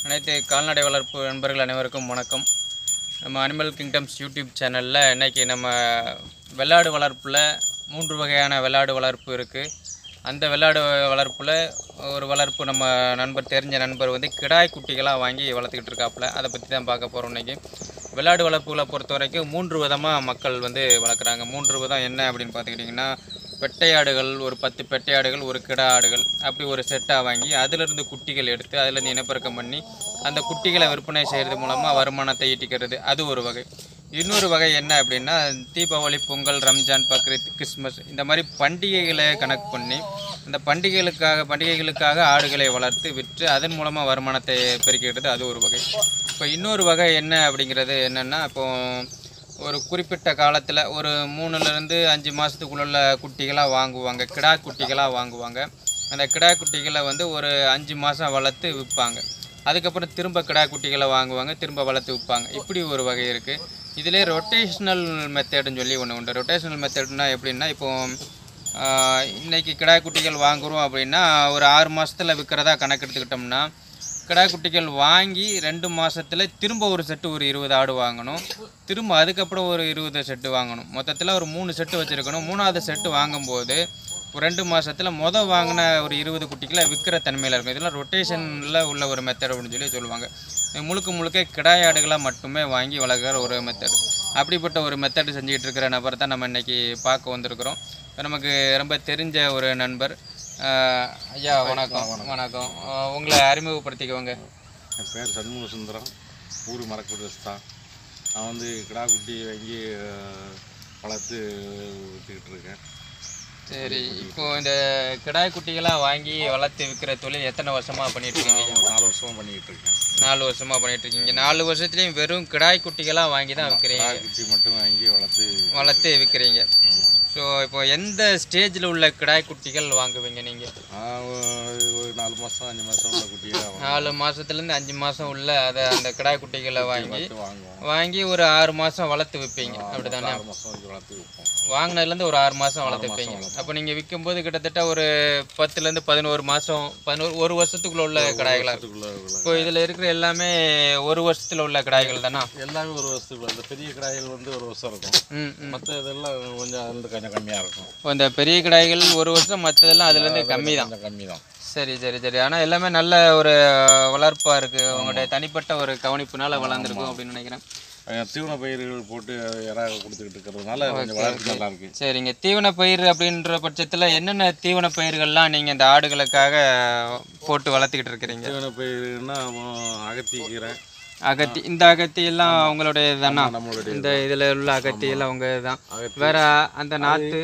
அனைத்து கால்நடை வளர்ப்பு நண்பர்கள் அனைவருக்கும் வணக்கம் நம்ம அனிமல் கிங்டம்ஸ் யூடியூப் சேனலில் இன்னைக்கு நம்ம வெள்ளாடு வளர்ப்பில் மூன்று வகையான வெள்ளாடு வளர்ப்பு இருக்குது அந்த வெள்ளாடு வளர்ப்பில் ஒரு வளர்ப்பு நம்ம நண்பர் தெரிஞ்ச நண்பர் வந்து கிடாய் குட்டிகளாக வாங்கி வளர்த்துக்கிட்டு இருக்காப்புல அதை பற்றி தான் பார்க்க போகிறோம் இன்னைக்கு வெள்ளாடு வளர்ப்புகளை பொறுத்த வரைக்கும் மூன்று விதமாக மக்கள் வந்து வளர்க்குறாங்க மூன்று விதம் என்ன அப்படின்னு பார்த்துக்கிட்டிங்கன்னா பெட்டையாடுகள் ஒரு பத்து பெட்டையாடுகள் ஒரு கிடா ஆடுகள் அப்படி ஒரு செட்டாக வாங்கி அதிலிருந்து குட்டிகள் எடுத்து அதிலிருந்து இனப்பெருக்கம் பண்ணி அந்த குட்டிகளை விற்பனை செய்கிறது மூலமாக வருமானத்தை ஈட்டிக்கிறது அது ஒரு வகை இன்னொரு வகை என்ன அப்படின்னா தீபாவளி பொங்கல் ரம்ஜான் பக்ரீத் கிறிஸ்மஸ் இந்த மாதிரி பண்டிகைகளை கணக்கு பண்ணி அந்த பண்டிகைகளுக்காக பண்டிகைகளுக்காக ஆடுகளை வளர்த்து விற்று அதன் மூலமாக வருமானத்தை பெருக்கிடுறது அது ஒரு வகை இப்போ இன்னொரு வகை என்ன அப்படிங்கிறது என்னென்னா இப்போ ஒரு குறிப்பிட்ட காலத்தில் ஒரு மூணுலேருந்து அஞ்சு மாதத்துக்குள்ள குட்டிகளாக வாங்குவாங்க கிடா குட்டிகளாக வாங்குவாங்க அந்த கிடா குட்டிகளை வந்து ஒரு அஞ்சு மாதம் வளர்த்து விற்பாங்க அதுக்கப்புறம் திரும்ப கிடா குட்டிகளை வாங்குவாங்க திரும்ப வளர்த்து விற்பாங்க இப்படி ஒரு வகை இருக்குது இதிலே ரொட்டேஷ்னல் மெத்தடுன்னு சொல்லி ஒன்று உண்டு ரொட்டேஷ்னல் மெத்தட்னா எப்படின்னா இப்போ ஆஹ், இன்னைக்கு கிடா குட்டிகள் வாங்குறோம் அப்படின்னா ஒரு ஆறு மாதத்தில் விற்கிறதா கணக்கு எடுத்துக்கிட்டோம்னா கிடா குட்டிகள் வாங்கி ரெண்டு மாசத்துல திரும்ப ஒரு செட்டு ஒரு இருபது ஆடு வாங்கணும் திரும்ப அதுக்கப்புறம் ஒரு இருபது செட்டு வாங்கணும் மொத்தத்தில் ஒரு மூணு செட்டு வச்சுருக்கணும் மூணாவது செட்டு வாங்கும்போது ஒரு ரெண்டு மாசத்துல மொத வாங்கின ஒரு இருபது குட்டிகளை விற்கிற தன்மையில் இருக்கும் இதெல்லாம் ரொட்டேஷனில் உள்ள ஒரு மெத்தட் அப்படின்னு சொல்லி சொல்லுவாங்க இது முழுக்க முழுக்க கிடாய் ஆடுகளாக மட்டுமே வாங்கி வளர்க்குற ஒரு மெத்தட் அப்படிப்பட்ட ஒரு மெத்தட் செஞ்சுக்கிட்டு இருக்கிற நபர் தான் நம்ம இன்னைக்கு பார்க்க வந்திருக்கிறோம் இப்ப நமக்கு ரொம்ப தெரிஞ்ச ஒரு நண்பர் ஆஹ் ஐயா வணக்கம் வணக்கம் ஆஹ் உங்களை அறிமுகப்படுத்திக்கோங்க என் பேர் சண்முக சுந்தரம் ஊர் மரக்கூட தான் நான் வந்து கிடா குட்டி வாங்கி அஹ், வளர்த்து விற்றுக்கிட்டு இருக்கேன் சரி இப்போ இந்த கிடாய் குட்டிகளாக வாங்கி வளர்த்து விற்கிற தொழில் எத்தனை வருஷமா பண்ணிட்டு இருக்கீங்க ஐயா? ஒரு நாலு வருஷமாக பண்ணிக்கிட்டு இருக்கேன் நாலு வருஷமா பண்ணிட்டு இருக்கீங்க நாலு வருஷத்துலயும் வெறும் கிடாய் குட்டிகளாக வாங்கி தான் விற்கிறீங்க கிடா குட்டி மட்டும் வாங்கி வளர்த்து வளர்த்து விற்கிறீங்க ஸோ இப்போ எந்த ஸ்டேஜில் உள்ள கிடாய் குட்டிகள் வாங்குவீங்க நீங்கள் நான் ஒரு ஒரு நாலு மாதம் அஞ்சு மாதம் உள்ள குட்டியாக நாலு மாதத்துலேருந்து அஞ்சு மாதம் உள்ள அதை அந்த கிடாய் குட்டிகளை வாங்கி வளர்த்து வாங்குவோம் வாங்கி ஒரு ஆறு மாதம் வளர்த்து விற்பீங்க அப்படிதானே ஆறு மாதம் வரைக்கும் வளர்த்து விற்போம் வாங்கினதுலேருந்து ஒரு ஆறு மாதம் வளர்த்துப்பீங்க அப்போ நீங்கள் விற்கும்போது கிட்டத்தட்ட ஒரு பத்துலேருந்து பதினோரு மாதம் பதினோரு ஒரு வருஷத்துக்குள்ள உள்ள கடாய்களா இருக்கும் வருஷத்துக்குள்ள உள்ள இப்போ இதில் இருக்கிற எல்லாமே ஒரு வருஷத்தில் உள்ள கடாய்கள் தானா எல்லாமே ஒரு வருஷத்துக்குள்ள இந்த பெரிய கிடாய்கள் வந்து ஒரு வருஷம் இருக்கும் ம் ம் மற்ற இதெல்லாம் கொஞ்சம் வந்து கொஞ்சம் கம்மியாக இருக்கும் இப்போ இந்த பெரிய கடாய்கள் ஒரு வருஷம் மற்றதெல்லாம் அதுலேருந்து கம்மி தான் கொஞ்சம் கம்மி தான் சரி சரி சரி ஆனால் எல்லாமே நல்ல ஒரு வளர்ப்பாக இருக்குது உங்களுடைய தனிப்பட்ட ஒரு கவனிப்புனால வளர்ந்துருக்கும் அப்படின்னு நினைக்கிறேன் தீவன பயிர்கள் போட்டு இறாக கொடுத்துக்கிட்டு இருக்கிறதுனால கொஞ்சம் வளர்ச்சி நல்லா இருக்கு சரிங்க தீவன பயிர் அப்படின்ற பட்சத்தில் என்னென்ன தீவன பயிர்கள்லாம் நீங்கள் இந்த ஆடுகளுக்காக போட்டு வளர்த்துக்கிட்டு இருக்கிறீங்க தீவன பயிர்னா அகத்திக்கீரை அகத்தி இந்த அகத்தி எல்லாம் உங்களுடைய தானா நம்மளுடைய இந்த இதில் உள்ள அகத்தி எல்லாம் உங்க தான் அகத்தி. வேற அந்த நாற்று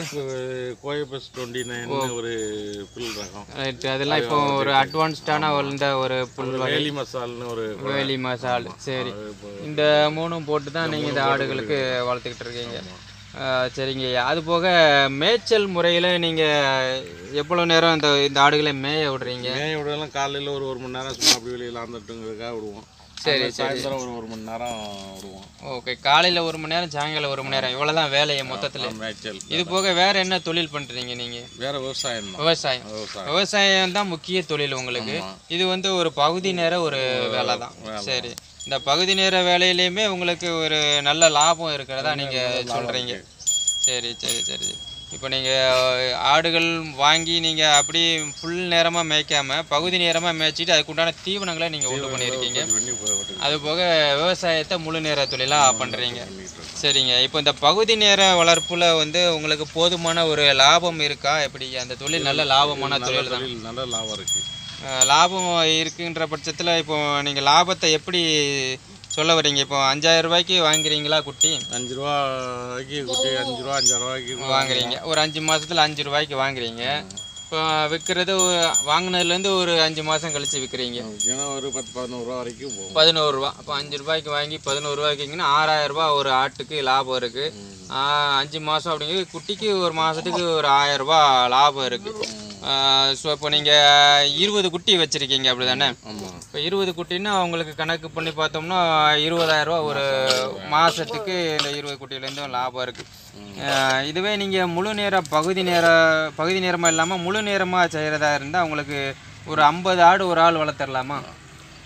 கோயபஸ் டுவெண்ட்டி நைன் ஒரு புல் ரகம் ரைட் அதெல்லாம் இப்போ ஒரு அட்வான்ஸ்டான இந்த ஒரு புல் வகை வேலி மசால்னு ஒரு வேலி மசால் சரி இந்த மூணும் போட்டு தான் நீங்கள் இந்த ஆடுகளுக்கு வளர்த்துக்கிட்டு இருக்கீங்க ஆ, சரிங்க ஐயா. அது போக மேய்ச்சல் முறையில் நீங்கள் எவ்வளோ நேரம் இந்த இந்த ஆடுகளை மேய விடுறீங்க மேய விடலாம் காலையில் ஒரு ஒரு மணி நேரம் சும்மா அப்படி வெளியில் ஆந்துட்டுங்கிறதுக்காக விடுவோம் சரி, அப்புறம் சாயந்தரம் ஒரு ஒரு மணி நேரம் விடுவோம் ஓகே காலையில் ஒரு மணி நேரம் சாயங்காலம் ஒரு மணி நேரம் இவ்வளோ தான் வேலையை மொத்தத்தில் மேய்ச்சல் இது போக வேற என்ன தொழில் பண்ணுறீங்க நீங்கள் வேற விவசாயம் தான் விவசாயம் விவசாயம் விவசாயம் தான் முக்கிய தொழில் உங்களுக்கு இது வந்து ஒரு பகுதி நேர ஒரு வேலை தான் சரி இந்த பகுதி நேர வேலையிலையுமே உங்களுக்கு ஒரு நல்ல லாபம் இருக்கிறதா நீங்க சொல்றீங்க சரி சரி சரி இப்போ நீங்க ஆடுகள் வாங்கி நீங்க அப்படி ஃபுல் நேரமா மேய்க்காம பகுதி நேரமா மேய்ச்சிட்டு அதுக்குண்டான தீவனங்களை நீங்க உண்டு பண்ணியிருக்கீங்க பண்ணி போட்டு அது போக விவசாயத்தை முழு நேர தொழிலா பண்றீங்க பண்ணிட்டு இருக்கோம். சரிங்க இப்போ இந்த பகுதி நேர வளர்ப்புல வந்து உங்களுக்கு போதுமான ஒரு லாபம் இருக்கா எப்படி அந்த தொழில் நல்ல லாபமான தொழில் தான் தொழில் நல்ல லாபம் இருக்கு அஹ் லாபம் இருக்குன்ற பட்சத்தில் இப்போ நீங்கள் லாபத்தை எப்படி சொல்ல வரீங்க இப்போ அஞ்சாயிரம் ரூபாய்க்கு வாங்குறீங்களா குட்டி அஞ்சு ரூபாய்க்கு குட்டி அஞ்சு ரூபா அஞ்சாறு ரூபாய்க்கு வாங்குறீங்க ஒரு அஞ்சு மாசத்துல அஞ்சு ரூபாய்க்கு வாங்குறீங்க இப்போ விற்கிறது வாங்கினதுலேருந்து ஒரு அஞ்சு மாதம் கழிச்சு விற்கிறீங்க ஏன்னா ஒரு பத்து பதினோரு ரூபா வரைக்கும் போகும் பதினோரு ரூபா அப்போ அஞ்சு ரூபாய்க்கு வாங்கி பதினோரு ரூபாய்க்கு விற்கிங்கன்னா ஆறாயிரம் ரூபாய் ஒரு ஆட்டுக்கு லாபம் இருக்குது அஞ்சு மாதம் அப்படிங்கிறது குட்டிக்கு ஒரு மாதத்துக்கு ஒரு ஆயிரம் ரூபாய் லாபம் இருக்குது ஸோ இப்போ நீங்கள் இருபது குட்டி வச்சுருக்கீங்க அப்படி தானே ஆமாம் இப்போ இருபது குட்டின்னா உங்களுக்கு கணக்கு பண்ணி பார்த்தோம்னா இருபதாயிரம் ரூபா ஒரு மாதத்துக்கு இந்த இருபது குட்டியிலேருந்து லாபம் இருக்குது இதுவே நீங்கள் முழு நேர பகுதி நேர பகுதி நேரமாக இல்லாமல் முழு நேரமாக செய்கிறதா இருந்தால் உங்களுக்கு ஒரு ஐம்பது ஆடு ஒரு ஆள் வளர்த்துடலாமா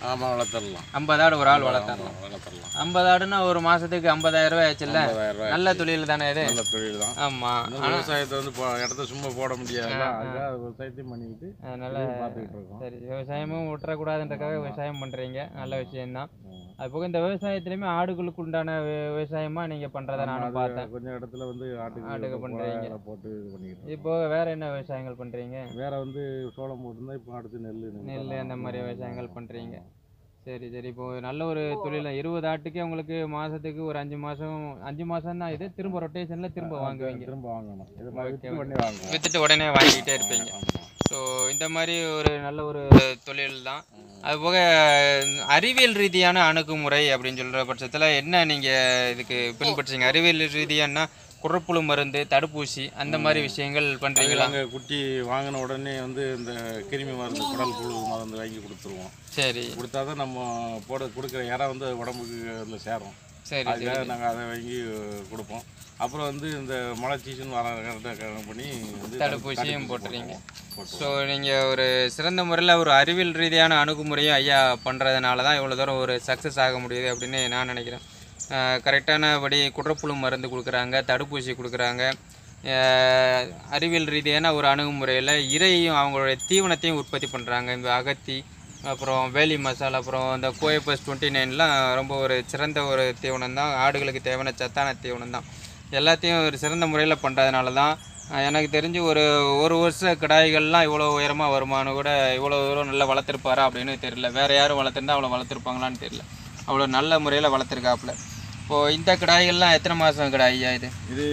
ஆமாம் வளர்த்துடலாம் ஐம்பது ஆடு ஒரு ஆள் வளர்த்தரலாம் வளர்த்துடலாம் ஐம்பது ஆடுனா ஒரு மாசத்துக்கு ஐம்பதாயிரம் ரூபாய் ஆச்சுல்ல ஐம்பதாயிரம் ரூபாய் நல்ல தொழில் தானே இது நல்ல தொழில் தான் ஆமா இன்னும் விவசாயத்தை வந்து போ- இடத்த சும்மா போட முடியாது அதுக்காக விவசாயத்தையும் பண்ணிக்கிட்டு அதனால இதையும் பார்த்துக்கிட்டு இருக்கோம் சரி விவசாயமும் விட்டுறக்கூடாதுன்றக்காக விவசாயம் பண்றீங்க நல்ல விஷயம்தான் ம். அது போக இந்த விவசாயத்துலயுமே ஆடுகளுக்கு உண்டான வி- விவசாயமா நீங்க பண்றதை நானும் அது பார்த்தேன் கொஞ்சம் இடத்துல வந்து ஆட்டுக்கு ஆட்டுக்கு போ- பண்றீங்க. அதை போட்டு இது பண்ணிக்கிட்டு இப்போ வேற என்ன விவசாயங்கள் பண்றீங்க வேற வந்து சோளம் போட்டிருந்தா இப்போ அடுத்து நெல் நெல் அந்த மாதிரி விவசாயங்கள் பண்றீங்க சரி சரி இப்போ நல்ல ஒரு தொழில் இருபது ஆட்டுக்கே உங்களுக்கு மாசத்துக்கு ஒரு அஞ்சு மாசம் அஞ்சு மாசம் தான் இது திரும்ப ரொட்டேஷன்ல திரும்ப வாங்குவீங்க திரும்ப வாங்கணும் இது மாதிரி வித்து பண்ணி வாங்குவோம் வித்துட்டு உடனே வாங்கிட்டே இருப்பீங்க ஆமா. ஸோ இந்த மாதிரி ஒரு நல்ல ஒரு தொழில் தான் அதுபோக அறிவியல் ரீதியான அணுகுமுறை அப்படின்னு சொல்கிற பட்சத்தில் என்ன நீங்கள் இதுக்கு பின்பற்றுறீங்க அறிவியல் ரீதியானா குடற்புழு மருந்து தடுப்பூசி அந்த மாதிரி விஷயங்கள் பண்ணுறீங்களா நாங்கள் குட்டி வாங்கின உடனே வந்து இந்த கிருமி மருந்து குடல் புழு மருந்து வாங்கி கொடுத்துருவோம் சரி கொடுத்தா தான் நம்ம போட கொடுக்குற இடம் வந்து உடம்புக்கு அதில் சேரும் சரி அதுக்காக நாங்கள் அதை வாங்கி கொடுப்போம் அப்புறம் வந்து இந்த மழை சீசன் வர கரெக்டாக கணக்கு பண்ணி வந்து தடுப்பூசியும் போட்டுறீங்க போட்டுருவோம். ஸோ நீங்கள் ஒரு சிறந்த முறையில் ஒரு அறிவியல் ரீதியான அணுகுமுறையும் ஐயா பண்ணுறதுனால தான் இவ்வளோ தூரம் ஒரு சக்ஸஸ் ஆக முடியுது அப்படின்னு நான் நினைக்கிறேன் கரெக்டானபடி குற்றப்புழு மருந்து கொடுக்குறாங்க தடுப்பூசி கொடுக்குறாங்க அஹ், அறிவியல் ரீதியான ஒரு அணுகுமுறையில் இறையையும் அவங்களுடைய தீவனத்தையும் உற்பத்தி பண்ணுறாங்க இந்த அகத்தி அப்புறம் வேலி மசாலா அப்புறம் இந்த கோயப்பஸ் டுவெண்ட்டி நைன்லாம் ரொம்ப ஒரு சிறந்த ஒரு தீவனம் தான் ஆடுகளுக்கு தேவையான சத்தான தீவனம் தான் எல்லாத்தையும் ஒரு சிறந்த முறையில் பண்ணுறதுனால தான் அஹ் எனக்கு தெரிஞ்சு ஒரு ஒரு வருஷ கிடாய்கள்லாம் இவ்வளோ உயரமாக வருமானு கூட இவ்வளோ தூரம் நல்லா வளர்த்துருப்பாரா அப்படின்னு தெரியல வேறு யாரும் வளர்த்துருந்தா அவ்வளோ வளர்த்துருப்பாங்களான்னு தெரியல அவ்வளோ நல்ல முறையில் வளர்த்துருக்காப்புல இப்போது இந்த கிடாய்கள்லாம் எத்தனை மாதம் கிடாய் ஐயா இது இது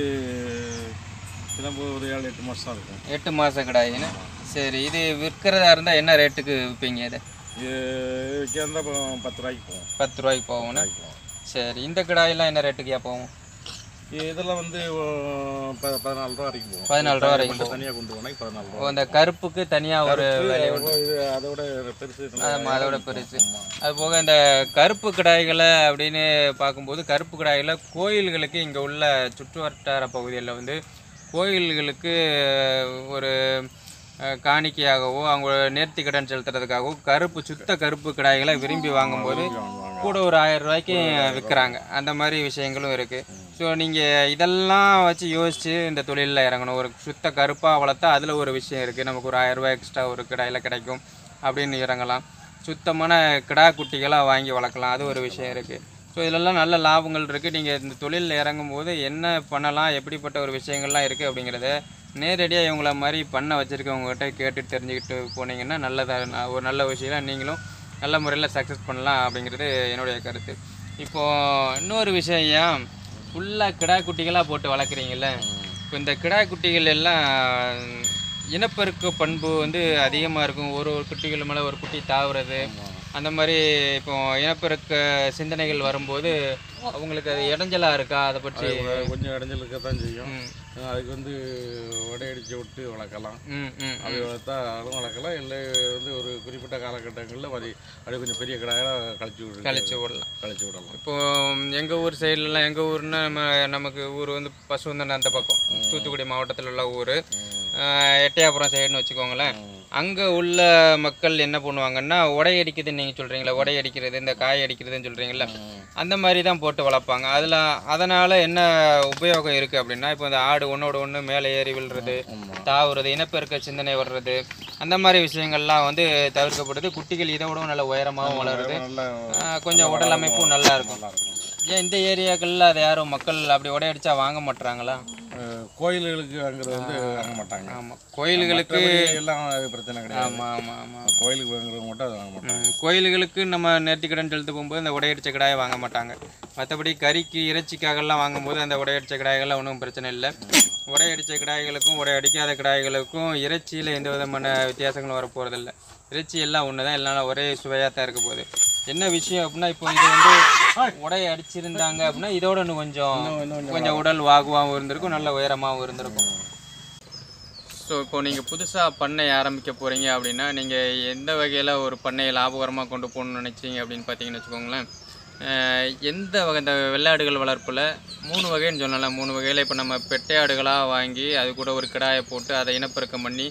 சிலம்பு ஒரு ஏழு எட்டு மாதம் இருக்கும் எட்டு மாத கிடாயின்னு சரி இது விற்கிறதா இருந்தால் என்ன ரேட்டுக்கு விற்பீங்க இதை இது விற்கிறதா பத்து ரூபாய்க்கு போகும் பத்து ரூபாய்க்கு போகும்னா ரூபாய்க்கு போகும் சரி இந்த கிடாயெல்லாம் என்ன ரேட்டுக்குயா போகும் இதெல்லாம் வந்து அஹ், ப- பதினாலு ரூபா வரைக்கும் போகும் பதினாலு ரூபா வரைக்கும் மட்டும் தனியாக கொண்டு போனால் பதினாலு ரூபா அந்த கருப்புக்கு தனியாக ஒரு விலை உண்டு இது அதோட பெருசு ஆமாம் அதோட பெருசு அது போக இந்த கருப்பு கிடாய்களை அப்படின்னு பார்க்கும்போது கருப்பு கிடாய்களை கோயில்களுக்கு இங்கே உள்ள சுற்று வட்டார பகுதிகளில் வந்து கோயில்களுக்கு ஒரு அஹ், காணிக்கையாகவோ அவங்க நேர்த்தி கடன் செலுத்துறதுக்காகவோ கருப்பு சுத்த கருப்பு கிடாய்களை விரும்பி வாங்கும்போது கூட ஒரு ஆயிரம் ரூபாய்க்கு விற்கிறாங்க அந்த மாதிரி விஷயங்களும் இருக்குது ஸோ நீங்கள் இதெல்லாம் வச்சு யோசித்து இந்த தொழிலில் இறங்கணும் ஒரு சுத்த கருப்பாக வளர்த்தா அதில் ஒரு விஷயம் இருக்குது நமக்கு ஒரு ஆயிரம் ரூபாய் எக்ஸ்ட்ரா ஒரு கிடாயில் கிடைக்கும் அப்படின்னு இறங்கலாம் சுத்தமான கிடா குட்டிகளாக வாங்கி வளர்க்கலாம் அது ஒரு விஷயம் இருக்குது ஸோ இதிலெல்லாம் நல்ல லாபங்கள் இருக்குது நீங்கள் இந்த தொழிலில் இறங்கும்போது என்ன பண்ணலாம் எப்படிப்பட்ட ஒரு விஷயங்கள்லாம் இருக்குது அப்படிங்கிறத நேரடியாக இவங்கள மாதிரி பண்ண வச்சுருக்கவங்ககிட்ட கேட்டு தெரிஞ்சுக்கிட்டு போனீங்கன்னா நல்லதாக ஒரு நல்ல விஷயம் நீங்களும் நல்ல முறையில் சக்ஸஸ் பண்ணலாம் அப்படிங்கிறது என்னுடைய கருத்து இப்போது இன்னொரு விஷயம் ஏன் ஃபுல்லாக கிடா குட்டிகளாக போட்டு வளர்க்குறீங்கல்ல இப்போ இந்த கிடா குட்டிகள் எல்லாம் இனப்பெருக்க பண்பு வந்து அதிகமாக இருக்கும் ஒரு ஒரு குட்டிகள் மேலே ஒரு குட்டி தாவுறது அந்த மாதிரி இப்போ இனப்பெருக்க சிந்தனைகள் வரும்போது அவங்களுக்கு அது இடைஞ்சலாக இருக்கா அதை பற்றி கொஞ்சம் இடைஞ்சல் இருக்க தான் செய்யும் ம் அதுக்கு வந்து உடையடிச்சு விட்டு வளர்க்கலாம் ம் ம் அப்படி வளர்த்தா அதுவும் வளர்க்கலாம் இல்லை வந்து ஒரு குறிப்பிட்ட காலகட்டங்களில் மதி அப்படியே கொஞ்சம் பெரிய கடாயாக கழிச்சு விட்டு கழிச்சு விடலாம் கழிச்சு விடலாம் இப்போ எங்கள் ஊர் சைட்லலாம் எங்கள் ஊர்னா நம்ம நமக்கு ஊர் வந்து பசுவந்தன் அந்த பக்கம் தூத்துக்குடி மாவட்டத்தில் உள்ள ஊர் எட்டயபுரம் சைடுன்னு வச்சுக்கோங்களேன் அங்கே உள்ள மக்கள் என்ன பண்ணுவாங்கன்னா உடை அடிக்குதுன்னு நீங்கள் சொல்கிறீங்களா உடை அடிக்கிறது இந்த காய் அடிக்கிறதுன்னு சொல்கிறீங்களா அந்த மாதிரி தான் போட்டு வளர்ப்பாங்க அதில் அதனால் என்ன உபயோகம் இருக்குது அப்படின்னா இப்போ இந்த ஆடு ஒன்றோட ஒன்று மேலே ஏறி விழுறது தாவுறது இனப்பெருக்க சிந்தனை வர்றது அந்த மாதிரி விஷயங்கள்லாம் வந்து தவிர்க்கப்படுது குட்டிகள் இதை விடவும் நல்ல உயரமாகவும் வளருது நல்லா ஆஹ் கொஞ்சம் உடல் அமைப்பும் நல்லா இருக்கும் நல்லா இருக்கும் ஏன் இந்த ஏரியாக்களில் அதை யாரும் மக்கள் அப்படி உடையடிச்சா வாங்க மாட்றாங்களா அஹ் கோயில்களுக்கு வாங்குறது வந்து வாங்க மாட்டாங்க ஆமாம் கோயில்களுக்கு மற்றபடி எல்லாம் அது பிரச்சனை கிடையாது ஆமாம் ஆமாம் ஆமாம் கோயிலுக்கு வாங்குறவங்க மட்டும் அதை வாங்க மாட்டாங்க ம், கோயில்களுக்கு நம்ம நேர்த்திக்கடன் செலுத்த போகும்போது இந்த உடையடிச்ச கிடாயை வாங்க மாட்டாங்க மற்றபடி கறிக்கு இறைச்சிக்காகலாம் வாங்கும்போது அந்த உடையடிச்ச கிடாய்கள்லாம் ஒன்றும் பிரச்சனை இல்லை உடையடிச்ச கிடாய்களுக்கும் உடையடிக்காத கிடாய்களுக்கும் இறைச்சியில் எந்த விதமான வித்தியாசங்களும் வரப்போகிறதில்ல இறைச்சி எல்லாம் ஒன்று தான் எல்லாம் ஒரே சுவையாக தான் இருக்க போகுது என்ன விஷயம் அப்படின்னா இப்போ இது வந்து உடைய அடிச்சிருந்தாங்க அப்படின்னா இதோட இன்னும் கொஞ்சம் கொஞ்சம் உடல் வாகுவாகவும் இருந்திருக்கும் நல்ல உயரமாகவும் இருந்திருக்கும் ஸோ இப்போ நீங்கள் புதுசாக பண்ணை ஆரம்பிக்க போகிறீங்க அப்படின்னா நீங்கள் எந்த வகையில் ஒரு பண்ணையை லாபகரமாக கொண்டு போகணும்னு நினச்சிங்க அப்படின்னு பார்த்தீங்கன்னு வச்சுக்கோங்களேன் அஹ் எந்த வகை இந்த வெள்ளாடுகள் வளர்ப்பில் மூணு வகைன்னு சொல்லலாம் மூணு வகையில் இப்போ நம்ம பெட்டை ஆடுகளாக வாங்கி அது கூட ஒரு கிடாயை போட்டு அதை இனப்பெருக்கம் பண்ணி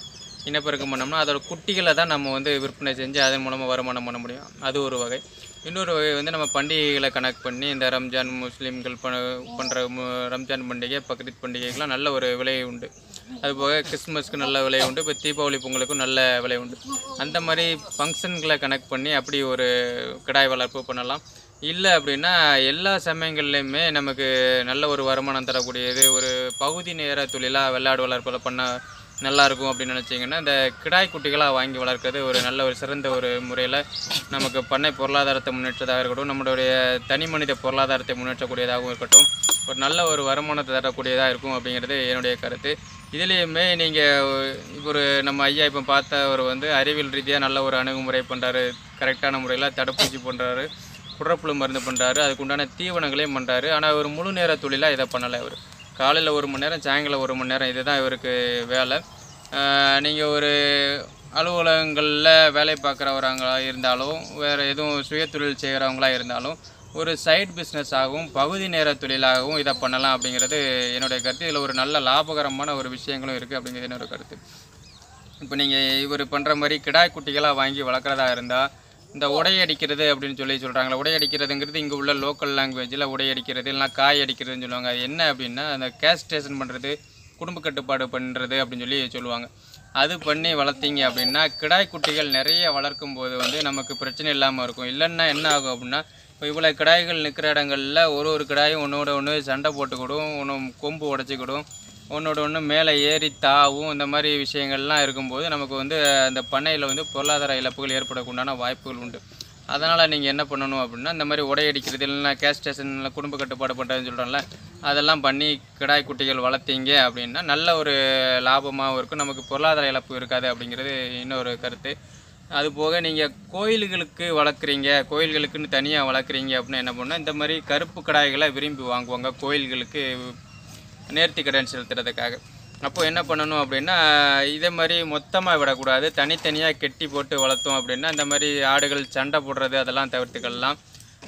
இனப்பெருக்கம் பண்ணோம்னா அதோட குட்டிகளை தான் நம்ம வந்து விற்பனை செஞ்சு அதன் மூலமாக வருமானம் பண்ண முடியும் அது ஒரு வகை இன்னொரு வகை வந்து நம்ம பண்டிகைகளை கனெக்ட் பண்ணி இந்த ரம்ஜான் முஸ்லீம்கள் ப பண்ணுற ரம்ஜான் பண்டிகை பக்ரீத் பண்டிகைக்கெலாம் நல்ல ஒரு விலை உண்டு அதுபோக கிறிஸ்மஸ்க்கு நல்ல விலை உண்டு இப்போ தீபாவளி பொங்கலுக்கும் நல்ல விலை உண்டு அந்த மாதிரி ஃபங்க்ஷன்களை கனெக்ட் பண்ணி அப்படி ஒரு கிடாய் வளர்ப்பு பண்ணலாம் இல்லை அப்படின்னா எல்லா சமயங்கள்லையுமே நமக்கு நல்ல ஒரு வருமானம் தரக்கூடியது ஒரு பகுதி நேர தொழிலாக வெள்ளாடு வளர்ப்பில் பண்ண நல்லா இருக்கும் அப்படின்னு நினச்சிங்கன்னா இந்த கிடாய் குட்டிகளாக வாங்கி வளர்க்கறது ஒரு நல்ல ஒரு சிறந்த ஒரு முறையில் நமக்கு பண்ணை பொருளாதாரத்தை முன்னேற்றதாக இருக்கட்டும் நம்மளுடைய தனி மனித பொருளாதாரத்தை முன்னேற்றக்கூடியதாகவும் இருக்கட்டும் ஒரு நல்ல ஒரு வருமானத்தை தரக்கூடியதாக இருக்கும் அப்படிங்கிறது என்னுடைய கருத்து இதுலேயுமே நீங்கள் ஒரு நம்ம ஐயா இப்போ பார்த்தவர் வந்து அறிவியல் ரீதியாக நல்ல ஒரு அணுகுமுறை பண்ணுறாரு கரெக்டான முறையில் தடுப்பூசி பண்ணுறாரு குடற்புழு மருந்து பண்ணுறாரு அதுக்குண்டான தீவனங்களையும் பண்ணுறாரு ஆனால் ஒரு முழு நேர தொழிலாக இதை பண்ணலை அவர் காலையில் ஒரு மணி நேரம் சாயங்காலம் ஒரு மணி நேரம் இதுதான் இவருக்கு வேலை நீங்கள் ஒரு அலுவலகங்களில் வேலை பார்க்குறவராங்களா இருந்தாலும் வேறு எதுவும் சுய தொழில் செய்கிறவங்களா இருந்தாலும் ஒரு சைட் பிஸ்னஸாகவும் பகுதி நேர தொழிலாகவும் இதை பண்ணலாம் அப்படிங்கிறது என்னுடைய கருத்து இதில் ஒரு நல்ல லாபகரமான ஒரு விஷயங்களும் இருக்குது அப்படிங்கிறது என்னோட கருத்து இப்போ நீங்கள் இவர் பண்ணுற மாதிரி கிடாய் குட்டிகளாக வாங்கி வளர்க்குறதா இருந்தால் இந்த உடையடிக்கிறது அப்படின்னு சொல்லி சொல்கிறாங்களே உடையடிக்கிறதுங்கிறது இங்கே உள்ள லோக்கல் லாங்குவேஜில் உடையடிக்கிறது இல்லைனா காய் அடிக்கிறதுன்னு சொல்லுவாங்க அது என்ன அப்படின்னா அந்த கேஸ்டேஷன் பண்ணுறது குடும்ப கட்டுப்பாடு பண்ணுறது அப்படின்னு சொல்லி சொல்லுவாங்க அது பண்ணி வளர்த்தீங்க அப்படின்னா கிடாய் குட்டிகள் நிறைய வளர்க்கும் போது வந்து நமக்கு பிரச்சனை இல்லாமல் இருக்கும் இல்லைன்னா என்ன ஆகும் அப்படின்னா இப்போ இவ்வளோ கிடாய்கள் நிற்கிற இடங்கள்ல ஒரு ஒரு கிடாயும் ஒன்றோட ஒன்று சண்டை போட்டுக்கிடும் ஒன்று கொம்பு உடச்சிக்கிடும் ஒன்றோட ஒன்று மேலே ஏறி தாவும் இந்த மாதிரி விஷயங்கள்லாம் இருக்கும்போது நமக்கு வந்து அந்த பண்ணையில் வந்து பொருளாதார இழப்புகள் ஏற்படக்குண்டான வாய்ப்புகள் உண்டு அதனால் நீங்கள் என்ன பண்ணணும் அப்படின்னா இந்த மாதிரி உடையடிக்கிறது இல்லைன்னா கேஸ் ஸ்டேஷனில் குடும்ப கட்டுப்பாடு பண்ணுறதுன்னு சொல்கிறோம்ல அதெல்லாம் பண்ணி கிடாய் குட்டிகள் வளர்த்தீங்க அப்படின்னா நல்ல ஒரு லாபமாகவும் இருக்கும் நமக்கு பொருளாதார இழப்பு இருக்காது அப்படிங்கிறது இன்னொரு கருத்து அது போக நீங்கள் கோயில்களுக்கு வளர்க்குறீங்க கோயில்களுக்குன்னு தனியாக வளர்க்குறீங்க அப்படின்னா என்ன பண்ணால் இந்த மாதிரி கருப்பு கடாய்களை விரும்பி வாங்குவாங்க கோயில்களுக்கு நேர்த்தி கடன் செலுத்துறதுக்காக அப்போ என்ன பண்ணணும் அப்படின்னா இதே மாதிரி மொத்தமாக விடக்கூடாது தனித்தனியாக கெட்டி போட்டு வளர்த்தோம் அப்படின்னா இந்த மாதிரி ஆடுகள் சண்டை போடுறது அதெல்லாம் தவிர்த்துக்கலாம்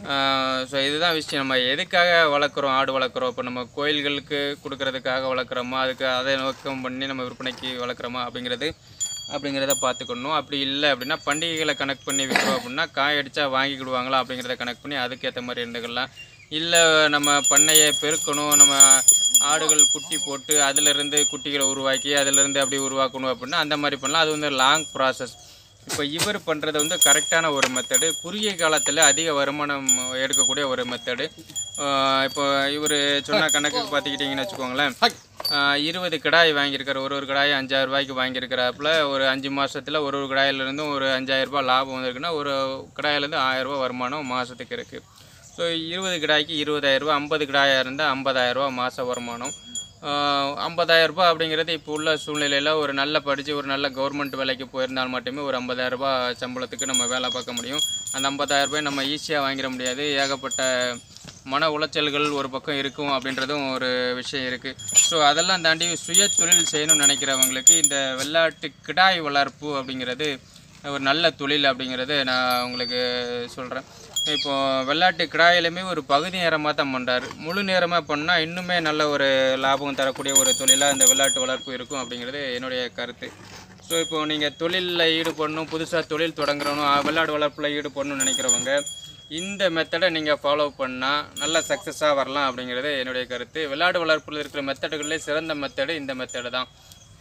ஸோ இதுதான் விஷயம் நம்ம எதுக்காக வளர்க்குறோம் ஆடு வளர்க்குறோம் இப்போ நம்ம கோயில்களுக்கு கொடுக்கறதுக்காக வளர்க்குறோமா அதுக்கு அதை நோக்கம் பண்ணி நம்ம விற்பனைக்கு வளர்க்குறோமா அப்படிங்கிறது அப்படிங்கிறத பார்த்துக்கணும் அப்படி இல்லை அப்படின்னா பண்டிகைகளை கனெக்ட் பண்ணி விற்கிறோம் அப்படின்னா காய் அடித்தா வாங்கிக்கிடுவாங்களா அப்படிங்கிறத கனெக்ட் பண்ணி அதுக்கேற்ற மாதிரி இருந்துக்கலாம் இல்லை நம்ம பண்ணையை பெருக்கணும் நம்ம ஆடுகள் குட்டி போட்டு அதிலிருந்து குட்டிகளை உருவாக்கி அதிலிருந்து அப்படி உருவாக்கணும் அப்படின்னா அந்த மாதிரி பண்ணலாம் அது வந்து லாங் ப்ராசஸ் இப்போ இவர் பண்ணுறது வந்து கரெக்டான ஒரு மெத்தடு குறுகிய காலத்தில் அதிக வருமானம் எடுக்கக்கூடிய ஒரு மெத்தடு இப்போ இவர் சொன்ன கணக்குக்கு பார்த்துக்கிட்டிங்கன்னு வச்சுக்கோங்களேன் ஆஹ் இருபது கிடாய் வாங்கியிருக்காரு ஒரு ஒரு கிடாய் அஞ்சாயிரம் ரூபாய்க்கு வாங்கியிருக்கிறாப்புல ஒரு அஞ்சு மாதத்தில் ஒரு ஒரு கிடாயிலேருந்தும் ஒரு அஞ்சாயிரம் ரூபாய் லாபம் வந்திருக்குன்னா ஒரு கிடாயிலேருந்து ஆயிரம் ரூபாய் வருமானம் மாதத்துக்கு இருக்குது ஸோ இருபது கிடாய்க்கு இருபதாயிரரூபா ஐம்பது கிடாயாக இருந்தால் ஐம்பதாயிரரூபா மாத வருமானம் ஐம்பதாயிரம் ரூபாய் அப்படிங்கிறது இப்போ உள்ள சூழ்நிலையில் ஒரு நல்ல படித்து ஒரு நல்ல கவர்மெண்ட் வேலைக்கு போயிருந்தால் மட்டுமே ஒரு 50000 ரூபாய் சம்பளத்துக்கு நம்ம வேலை பார்க்க முடியும் அந்த 50000 ரூபாய் நம்ம ஈஸியாக வாங்கிட முடியாது ஏகப்பட்ட மன உளைச்சல்கள் ஒரு பக்கம் இருக்கும் அப்படின்றதும் ஒரு விஷயம் இருக்குது ஸோ அதெல்லாம் தாண்டி சுய தொழில் செய்யணும்னு நினைக்கிறவங்களுக்கு இந்த வெள்ளாட்டு கிடாய் வளர்ப்பு அப்படிங்கிறது ஒரு நல்ல தொழில் அப்படிங்கிறது நான் உங்களுக்கு சொல்கிறேன் இப்போ வெள்ளாட்டு கிடாயிலுமே ஒரு பகுதி நேரமாக தான் பண்ணுறாரு முழு நேரமாக பண்ணால் இன்னுமே நல்ல ஒரு லாபம் தரக்கூடிய ஒரு தொழிலாக இந்த வெள்ளாட்டு வளர்ப்பு இருக்கும் அப்படிங்கிறது என்னுடைய கருத்து ஸோ இப்போ நீங்கள் தொழிலில் ஈடுபடணும் புதுசாக தொழில் தொடங்குறணும் ஆ, வெள்ளாடு வளர்ப்பில் ஈடுபடணும்னு நினைக்கிறவங்க இந்த மெத்தடை நீங்கள் ஃபாலோ பண்ணால் நல்ல சக்ஸஸாக வரலாம் அப்படிங்கிறது என்னுடைய கருத்து வெள்ளாடு வளர்ப்பில் இருக்கிற மெத்தடுகளிலே சிறந்த மெத்தடு இந்த மெத்தடு தான்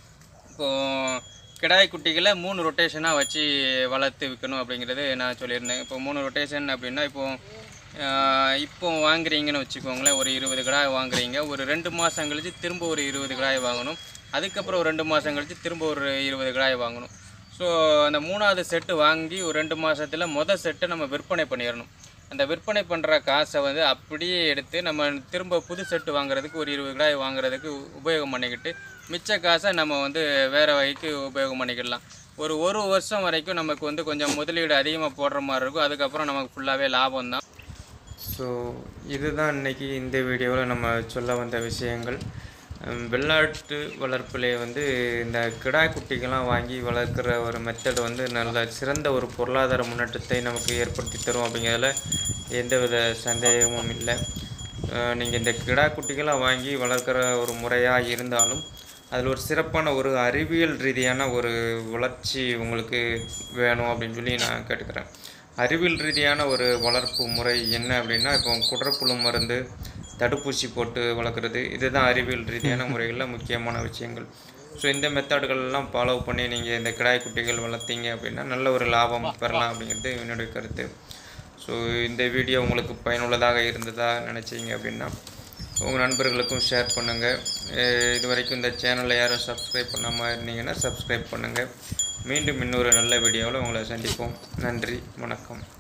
இப்போது கிடாய் குட்டிகளை மூணு ரொட்டேஷனாக வச்சு வளர்த்து விற்கணும் அப்படிங்கிறது நான் சொல்லியிருந்தேன் இப்போ மூணு ரொட்டேஷன் அப்படின்னா இப்போ ஆஹ், இப்போ வாங்குறீங்கன்னு வச்சுக்கோங்களேன் ஒரு இருபது கிடாய் வாங்குறீங்க ஒரு ரெண்டு மாதம் கழிச்சு திரும்ப ஒரு இருபது கிடாய் வாங்கணும் அதுக்கப்புறம் ஒரு ரெண்டு மாதம் கழிச்சு திரும்ப ஒரு இருபது கிடாய் வாங்கணும் ஸோ அந்த மூணாவது செட்டு வாங்கி ஒரு ரெண்டு மாதத்தில் மொதல் செட்டை நம்ம விற்பனை பண்ணிடணும் அந்த விற்பனை பண்ணுற காசை வந்து அப்படியே எடுத்து நம்ம திரும்ப புது செட்டு வாங்குறதுக்கு ஒரு இருபது கிடாய் வாங்குறதுக்கு உபயோகம் பண்ணிக்கிட்டு மிச்ச காசை நம்ம வந்து வேறு வகைக்கு உபயோகம் பண்ணிக்கிடலாம் ஒரு ஒரு வருஷம் வரைக்கும் நமக்கு வந்து கொஞ்சம் முதலீடு அதிகமாக போடுற மாதிரி இருக்கும் அதுக்கப்புறம் நமக்கு ஃபுல்லாகவே லாபம் தான் ஸோ இதுதான் இன்னைக்கு இந்த வீடியோவில் நம்ம சொல்ல வந்த விஷயங்கள் ஹம், வெள்ளாட்டு வளர்ப்பிலே வந்து இந்த கிடாய் குட்டிகள்லாம் வாங்கி வளர்க்குற ஒரு மெத்தட் வந்து நல்ல சிறந்த ஒரு பொருளாதார முன்னேற்றத்தை நமக்கு ஏற்படுத்தி தரும் அப்படிங்கிறதுல எந்தவித சந்தேகமும் இல்லை நீங்கள் இந்த கிடா குட்டிகளாக வாங்கி வளர்க்குற ஒரு முறையாக இருந்தாலும் அதில் ஒரு சிறப்பான ஒரு அறிவியல் ரீதியான ஒரு வளர்ச்சி உங்களுக்கு வேணும் அப்படின்னு சொல்லி நான் கேட்டுக்கிறேன் அறிவியல் ரீதியான ஒரு வளர்ப்பு முறை என்ன அப்படின்னா இப்போ குடற்புழு மருந்து தடுப்பூசி போட்டு வளர்க்குறது இதுதான் அறிவியல் ரீதியான முறைகளில் முக்கியமான விஷயங்கள் ஸோ இந்த மெத்தடுகள் எல்லாம் ஃபாலோ பண்ணி நீங்கள் இந்த கிடாய் குட்டிகள் வளர்த்தீங்க அப்படின்னா நல்ல ஒரு லாபம் பெறலாம் அப்படிங்கிறது என்னுடைய கருத்து ஸோ இந்த வீடியோ உங்களுக்கு பயனுள்ளதாக இருந்ததா நினச்சிங்க அப்படின்னா உங்கள் நண்பர்களுக்கும் ஷேர் பண்ணுங்கள் இது வரைக்கும் இந்த சேனலை யாரும் சப்ஸ்கிரைப் பண்ணாமல் இருந்தீங்கன்னா சப்ஸ்கிரைப் பண்ணுங்கள் மீண்டும் இன்னொரு நல்ல வீடியோவில் உங்களை சந்திப்போம் நன்றி வணக்கம்